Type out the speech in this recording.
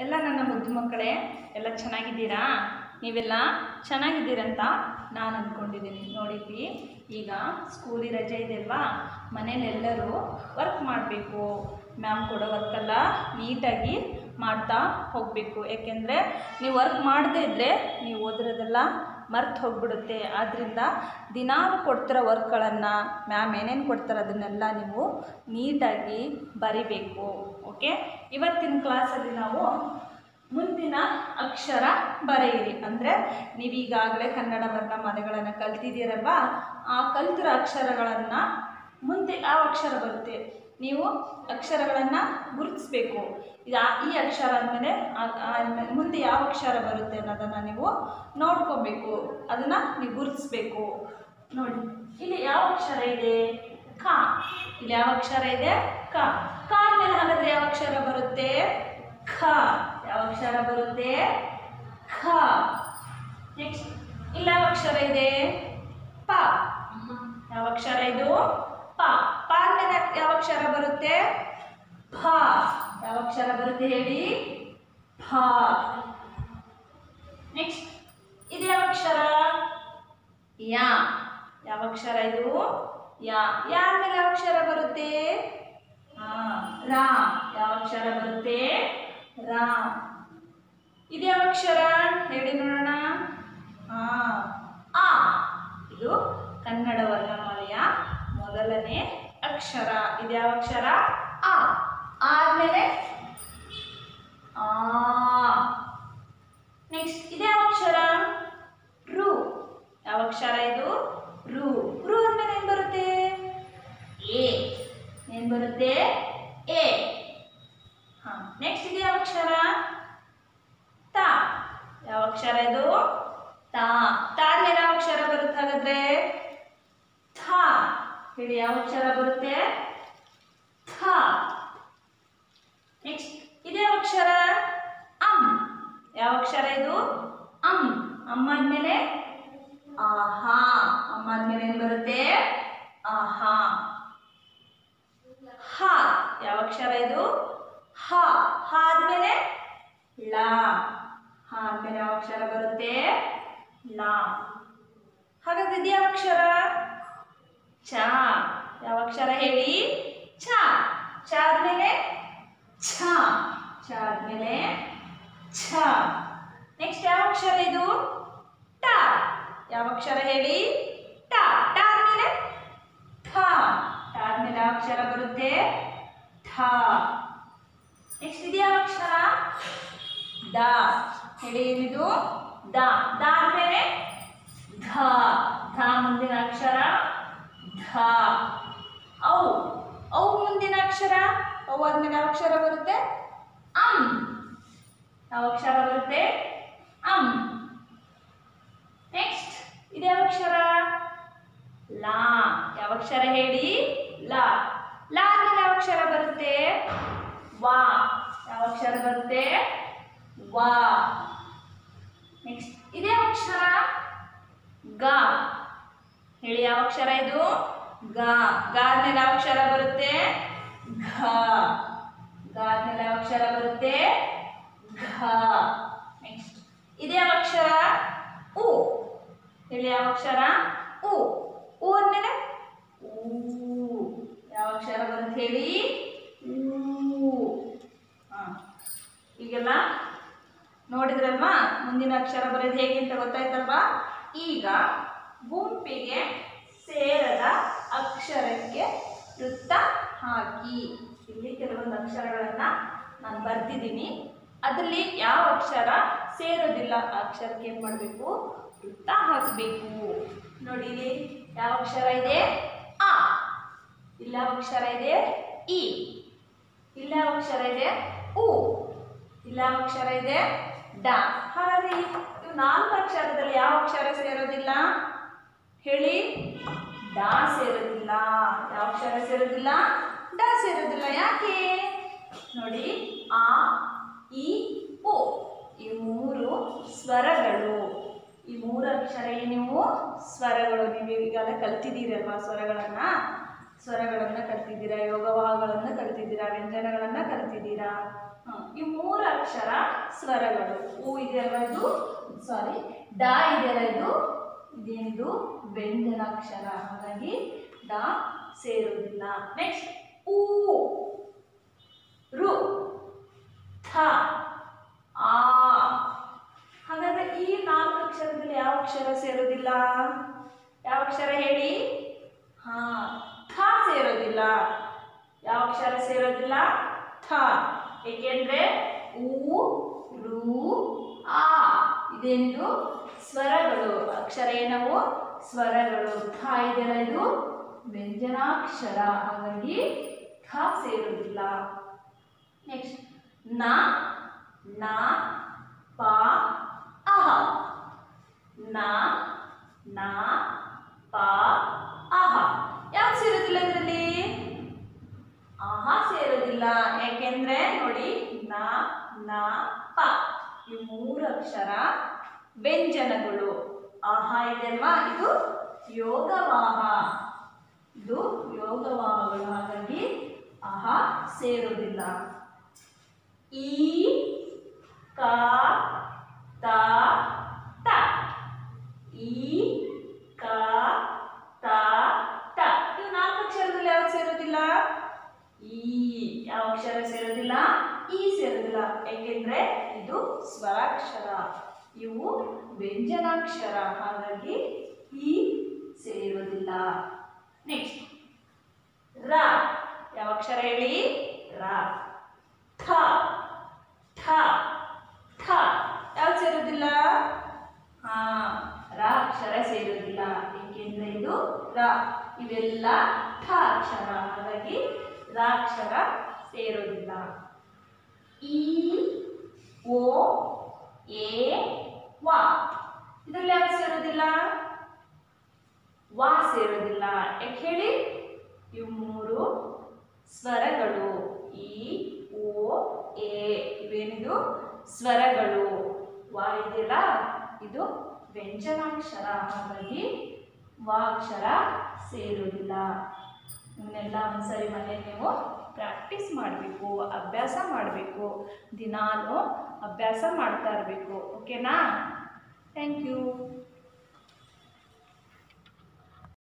ಎಲ್ಲ ನನ್ನ ಮುದ್ದು ಮಕ್ಕಳೇ ಎಲ್ಲ ಚೆನ್ನಾಗಿದ್ದೀರಾ ನೀವೆಲ್ಲ ಚೆನ್ನಾಗಿದ್ದೀರಂತ ನಾನು ಅಂದ್ಕೊಂಡಿದ್ದೀನಿ ನೋಡಿದ್ವಿ ಈಗ ಸ್ಕೂಲಿ ರಜೆ ಇದೆ ಅಲ್ವಾ ಮನೇಲಿ ಎಲ್ಲರೂ ವರ್ಕ್ ಮಾಡಬೇಕು ಮ್ಯಾಮ್ ಕೊಡೋ ವರ್ಕೆಲ್ಲ ನೀಟಾಗಿ ಮಾಡ್ತಾ ಹೋಗಬೇಕು ಯಾಕೆಂದರೆ ನೀವು ವರ್ಕ್ ಮಾಡದೇ ಇದ್ದರೆ ನೀವು ಓದಿರೋದೆಲ್ಲ ಮರ್ತು ಹೋಗ್ಬಿಡುತ್ತೆ ಆದ್ದರಿಂದ ದಿನಾಲು ಕೊಡ್ತಿರೋ ವರ್ಕ್ಗಳನ್ನು ಮ್ಯಾಮ್ ಏನೇನು ಕೊಡ್ತಾರೆ ಅದನ್ನೆಲ್ಲ ನೀವು ನೀಟಾಗಿ ಬರಿಬೇಕು ಓಕೆ ಇವತ್ತಿನ ಕ್ಲಾಸಲ್ಲಿ ನಾವು ಮುಂದಿನ ಅಕ್ಷರ ಬರೆಯಿರಿ ಅಂದರೆ ನೀವು ಈಗಾಗಲೇ ಕನ್ನಡ ವರ್ಣಮಾಲೆಗಳನ್ನು ಕಲ್ತಿದ್ದೀರಲ್ವಾ ಆ ಕಲ್ತಿರೋ ಅಕ್ಷರಗಳನ್ನು ಮುಂದೆ ಯಾವ ಅಕ್ಷರ ಬರುತ್ತೆ ನೀವು ಅಕ್ಷರಗಳನ್ನು ಗುರುತಿಸ್ಬೇಕು ಯಾ- ಈ ಅಕ್ಷರ ಆದಮೇಲೆ ಮುಂದೆ ಯಾವ ಅಕ್ಷರ ಬರುತ್ತೆ ಅನ್ನೋದನ್ನು ನೀವು ನೋಡ್ಕೊಬೇಕು ಅದನ್ನು ನೀವು ಗುರುತಿಸ್ಬೇಕು ನೋಡಿ ಇಲ್ಲಿ ಯಾವ ಅಕ್ಷರ ಇದೆ ಕ ಇಲ್ಲಿ ಯಾವ ಅಕ್ಷರ ಇದೆ ಕ ಕ ಮೇಲೆ ಹಾಗಾದ್ರೆ ಯಾವ ಅಕ್ಷರ ಬರುತ್ತೆ ಖ ಯಾವ ಅಕ್ಷರ ಬರುತ್ತೆ ಖ ನೆಕ್ಸ್ಟ್ ಇಲ್ಲಿ ಯಾವ ಅಕ್ಷರ ಇದೆ ಪ ಯಾವ ಅಕ್ಷರ ಇದು ಪ ಪ ಮೇಲೆ ಯಾವ ಅಕ್ಷರ ಬರುತ್ತೆ ಫ ಯಾವ ಅಕ್ಷರ ಬರುತ್ತೆ ಹೇಳಿ ಫ ನೆಕ್ಸ್ಟ್ ಇದು ಯಾವ ಅಕ್ಷರ ಯಾ ಯಾವ ಅಕ್ಷರ ಇದು ಯಾ ಯಾರ ಮೇಲೆ ಯಾವ ಅಕ್ಷರ ಬರುತ್ತೆ ಹಾ ರಾ ಯಾವ ಅಕ್ಷರ ಬರುತ್ತೆ ರಾ ಇದು ಯಾವ ಅಕ್ಷರ ಹೇಳಿ ನೋಡೋಣ ಹಾ ಆ ಇದು ಕನ್ನಡ ವರ್ಣಮಾಲೆಯ ಮೊದಲನೇ ಅಕ್ಷರ ಇದು ಯಾವ ಅಕ್ಷರ ಆ ಆದ್ಮೇಲೆ ಆ ನೆಕ್ಸ್ಟ್ ಇದು ಯಾವ ಅಕ್ಷರ ರು ಯಾವ ಅಕ್ಷರ ಇದು ರು ರು ಅಂದ್ಮೇಲೆ ಏನು ಬರುತ್ತೆ ಎ ಏನು ಬರುತ್ತೆ ಎ ಹಾಂ ನೆಕ್ಸ್ಟ್ ಇದು ಯಾವ ಅಕ್ಷರ ತ ಯಾವ ಅಕ್ಷರ ಇದು ತ ತ ಮೇಲೆ ಯಾವ ಅಕ್ಷರ ಬರುತ್ತೆ ಹಾಗಾದ್ರೆ ಥ ಹೇಳಿ ಯಾವ ಅಕ್ಷರ ಬರುತ್ತೆ ಥ ನೆಕ್ಸ್ಟ್ ಇದು ಯಾವ ಅಕ್ಷರ ಅಂ ಯಾವ ಅಕ್ಷರ ಇದು ಅಂ ಅಮ್ಮ ಆದ್ಮೇಲೆ ಆಹಾ ಅಮ್ಮ ಆದ್ಮೇಲೆ ಏನು ಬರುತ್ತೆ ಆಹಾ ಹ ಯಾವ ಅಕ್ಷರ ಇದು ಹ ಹ ಆದ್ಮೇಲೆ ಳ ಹ ಆದ್ಮೇಲೆ ಯಾವ ಅಕ್ಷರ ಬರುತ್ತೆ ಲ ಹಾಗಾದ್ರೆ ಇದು ಯಾವ ಅಕ್ಷರ ಚ ಯಾವ ಅಕ್ಷರ ಹೇಳಿ ಛ ಛ ಆದ್ಮೇಲೆ ಛ ಛ ಆದ್ಮೇಲೆ ಛ ನೆಕ್ಸ್ಟ್ ಯಾವ ಅಕ್ಷರ ಇದು ಟ ಯಾವ ಅಕ್ಷರ ಹೇಳಿ ಟ ಟ ಆದ್ಮೇಲೆ ಠ ಠ ಆದ್ಮೇಲೆ ಯಾವ ಅಕ್ಷರ ಬರುತ್ತೆ ಠ ನೆಕ್ಸ್ಟ್ ಇದು ಯಾವ ಅಕ್ಷರ ದ ಹೇಳಿ ಏನಿದು ದ ದ ಆದ್ಮೇಲೆ ಧ ಧ ಮುಂದಿನ ಅಕ್ಷರ ಧ ಔ ಔ ಮುಂದಿನ ಅಕ್ಷರ ಔ ಆದ್ಮೇಲೆ ಯಾವ ಅಕ್ಷರ ಬರುತ್ತೆ ಅಂ ಯಾವ ಅಕ್ಷರ ಬರುತ್ತೆ ಅಂ ನೆಕ್ಸ್ಟ್ ಇದು ಯಾವ ಅಕ್ಷರ ಲಾ ಯಾವ ಅಕ್ಷರ ಹೇಳಿ ಲಾ ಲಾ ಆದ್ಮೇಲೆ ಯಾವ ಅಕ್ಷರ ಬರುತ್ತೆ ವಾ ಯಾವ ಅಕ್ಷರ ಬರುತ್ತೆ ವಾ ನೆಕ್ಸ್ಟ್ ಇದು ಯಾವ ಅಕ್ಷರ ಗ ಹೇಳಿ ಯಾವ ಅಕ್ಷರ ಇದು ಗ ಗ ಆದ್ಮೇಲೆ ಯಾವ ಅಕ್ಷರ ಬರುತ್ತೆ ಘ ಗ ಆದ್ಮೇಲೆ ಯಾವ ಅಕ್ಷರ ಬರುತ್ತೆ ಘ ನೆಕ್ಸ್ಟ್ ಇದು ಯಾವ ಅಕ್ಷರ ಉ ಹೇಳಿ ಯಾವ ಅಕ್ಷರ ಉ ಉ ಅಂದ್ಮೇಲೆ ಊ ಯಾವ ಅಕ್ಷರ ಬರುತ್ತೆ ಹೇಳಿ ಊ ಹಾ ಈಗೆಲ್ಲ ನೋಡಿದ್ರಲ್ವಾ ಮುಂದಿನ ಅಕ್ಷರ ಬರೋದು ಹೇಗೆ ಅಂತ ಗೊತ್ತಾಯ್ತಲ್ವಾ ಈಗ ಗುಂಪಿಗೆ ಸೇರದ ಅಕ್ಷರಕ್ಕೆ ವೃತ್ತ ಹಾಕಿ ಇಲ್ಲಿ ಕೆಲವೊಂದು ಅಕ್ಷರಗಳನ್ನು ನಾನು ಬರ್ತಿದ್ದೀನಿ ಅದರಲ್ಲಿ ಯಾವ ಅಕ್ಷರ ಸೇರೋದಿಲ್ಲ ಆ ಅಕ್ಷರಕ್ಕೆ ಏನು ಮಾಡಬೇಕು ವೃತ್ತ ಹಾಕಬೇಕು ನೋಡಿ ಇಲ್ಲಿ ಯಾವ ಅಕ್ಷರ ಇದೆ ಆ ಇಲ್ಲ ಯಾವ ಅಕ್ಷರ ಇದೆ ಇ ಇಲ್ಲ ಯಾವ ಅಕ್ಷರ ಇದೆ ಉ ಇಲ್ಲ ಯಾವ ಅಕ್ಷರ ಇದೆ ಡ ಹಾಗಾದ್ರೆ ಈ ಇವು ನಾಲ್ಕು ಅಕ್ಷರದಲ್ಲಿ ಯಾವ ಅಕ್ಷರ ಸೇರೋದಿಲ್ಲ ಹೇಳಿ ಡ ಸೇರೋದಿಲ್ಲ ಯಾವ ಅಕ್ಷರ ಸೇರೋದಿಲ್ಲ ಡ ಸೇರೋದಿಲ್ಲ ಯಾಕೆ ನೋಡಿ ಆ ಇ ಉ ಈ ಮೂರು ಸ್ವರಗಳು ಈ ಮೂರು ಅಕ್ಷರ ನೀವು ಸ್ವರಗಳು ನೀವು ಈಗಾಗಲೇ ಕಲ್ತಿದ್ದೀರಲ್ವಾ ಸ್ವರಗಳನ್ನು ಸ್ವರಗಳನ್ನು ಕಲ್ತಿದ್ದೀರಾ ಯೋಗವಾಹಗಳನ್ನು ಕಲ್ತಿದ್ದೀರಾ ವ್ಯಂಜನಗಳನ್ನು ಕಲ್ತಿದ್ದೀರಾ ಹ, ಈ ಮೂರು ಅಕ್ಷರ ಸ್ವರಗಳು ಹೂ ಇದೆಯಲ್ವ ಇದು ಸಾರಿ ಡ ಇದೆಯಲ್ಲ ಇದು ಇದೇನಿದು ವ್ಯಂಜನಾಕ್ಷರ ಹಾಗಾಗಿ ಡ ಸೇರುವುದಿಲ್ಲ ನೆಕ್ಸ್ಟ್ ಊ ರು ಥ ಆ ಹಾಗಾದ್ರೆ ಈ ನಾಲ್ಕು ಅಕ್ಷರದಲ್ಲಿ ಯಾವ ಅಕ್ಷರ ಸೇರೋದಿಲ್ಲ ಯಾವ ಅಕ್ಷರ ಹೇಳಿ ಹಾ ಥ ಸೇರೋದಿಲ್ಲ ಯಾವ ಅಕ್ಷರ ಸೇರೋದಿಲ್ಲ ಥ ಏಕೆಂದ್ರೆ ಊ ರು ಆ ಇದೇನಿದು ಸ್ವರಗಳು ಅಕ್ಷರ ಏನವು ಸ್ವರಗಳು ಥ ಇದೆಯಲ್ಲ ಇದು ವ್ಯಂಜನಾಕ್ಷರ ಹಾಗಾಗಿ ಥ ಸೇರೋದಿಲ್ಲ ನೆಕ್ಸ್ಟ್ ನ ನ ಪ ಅಹ ನ ನ ಪ ಅಹ ಯಾವ್ದು ಸೇರೋದಿಲ್ಲ ಇದರಲ್ಲಿ ಆಹ ಸೇರೋದಿಲ್ಲ ಯಾಕೆಂದ್ರೆ ನೋಡಿ ನ ನ ಪ ಈ ಮೂರು ಅಕ್ಷರ ವ್ಯಂಜನಗಳು ಆಹ ಇದೆಯಲ್ವಾ ಇದು ಯೋಗವಾಹ ಇದು ಯೋಗವಾಹಗಳು ಹಾಗಾಗಿ ಅಹ ಸೇರೋದಿಲ್ಲ ಈ ಕ ತ ತ ಈ ಕ ತ ತ ಇವು ನಾಲ್ಕು ಅಕ್ಷರದಲ್ಲಿ ಯಾವ್ದು ಸೇರೋದಿಲ್ಲ ಈ ಯಾವ ಅಕ್ಷರ ಸೇರೋದಿಲ್ಲ ಈ ಸೇರೋದಿಲ್ಲ ಯಾಕೆಂದ್ರೆ ಇದು ಸ್ವರಾಕ್ಷರ ಇವು ವ್ಯಂಜನಾಕ್ಷರ ಹಾಗಾಗಿ ಈ ಸೇರೋದಿಲ್ಲ ನೆಕ್ಸ್ಟ್ ರ ಯಾವ ಅಕ್ಷರ ಹೇಳಿ ರ ಥ ಥ ಥ ಯಾವ್ದು ಸೇರೋದಿಲ್ಲ ಹಾ ರ ಅಕ್ಷರ ಸೇರೋದಿಲ್ಲ ಏಕೆಂದ್ರೆ ಇದು ರ ಇವೆಲ್ಲ ಠ ಅಕ್ಷರ ಹಾಗಾಗಿ ರ ಅಕ್ಷರ ಸೇರೋದಿಲ್ಲ ಈ ಓ ಎ ವ ಇದರಲ್ಲಿ ಯಾವ್ದು ಸೇರೋದಿಲ್ಲ ವಾ ಸೇರೋದಿಲ್ಲ ಯಾಕೆ ಹೇಳಿ ಇವು ಮೂರು ಸ್ವರಗಳು ಈ ಓ ಎ ಇವೇನಿದು ಸ್ವರಗಳು ವಾ ಇದೆಯಲ್ಲ ಇದು ವ್ಯಂಜನಾಕ್ಷರ ಹಾಗಾಗಿ ವಾ ಅಕ್ಷರ ಸೇರೋದಿಲ್ಲ ಇವನ್ನೆಲ್ಲ ಒಂದ್ಸರಿ ಮನೆ ನೀವು ಪ್ರಾಕ್ಟೀಸ್ ಮಾಡಬೇಕು ಅಭ್ಯಾಸ ಮಾಡಬೇಕು ದಿನಾಲು ಅಭ್ಯಾಸ ಮಾಡ್ತಾ ಇರಬೇಕು ಓಕೆನಾ ಥ್ಯಾಂಕ್ ಯು